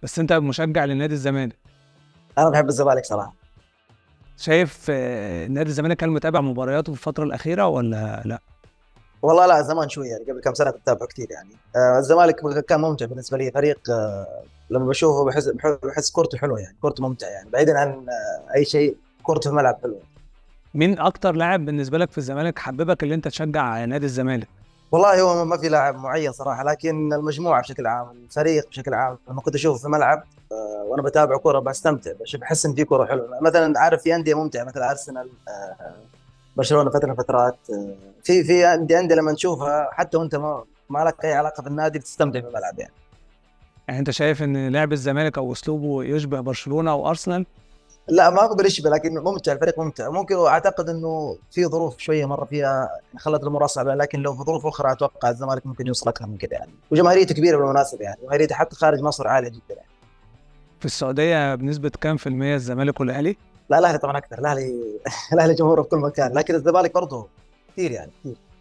بس انت مشجع لنادي الزمالك انا بحب الزمالك صراحه شايف آه، نادي الزمالك كان متابع مبارياته في الفتره الاخيره ولا لا والله لا زمان شوي يعني قبل كم سنه كنت اتابعه كثير يعني آه الزمالك كان ممتع بالنسبه لي فريق آه لما بشوفه بحس بحس كورته حلوه يعني كورته ممتع يعني بعيدا عن آه اي شيء كورته في الملعب حلوه مين اكتر لاعب بالنسبه لك في الزمالك حببك اللي انت تشجع نادي الزمالك والله هو ما في لاعب معين صراحه لكن المجموعه بشكل عام الفريق بشكل عام لما كنت اشوفه في الملعب آه، وانا بتابع كوره بستمتع بحس ان في كوره حلوه مثلا عارف في انديه ممتعه مثل ارسنال آه، برشلونه فتره من فترات آه، في في انديه انديه لما نشوفها حتى وانت ما ما لك اي علاقه بالنادي بتستمتع في الملعب يعني يعني انت شايف ان لعب الزمالك او اسلوبه يشبه برشلونه او ارسنال لا ما اقدر يشبه لكن ممتع الفريق ممتع ممكن اعتقد انه في ظروف شويه مره فيها خلت المباراه صعبه لكن لو في ظروف اخرى اتوقع الزمالك ممكن يوصل اكثر من كذا يعني وجماهيريته كبيره بالمناسبه يعني جماهيريته حتى خارج مصر عاليه جدا يعني في السعوديه بنسبه كام في الميه الزمالك والاهلي؟ لا الاهلي طبعا اكثر الاهلي الاهلي جمهوره في كل مكان لكن الزمالك برضه كثير يعني كثير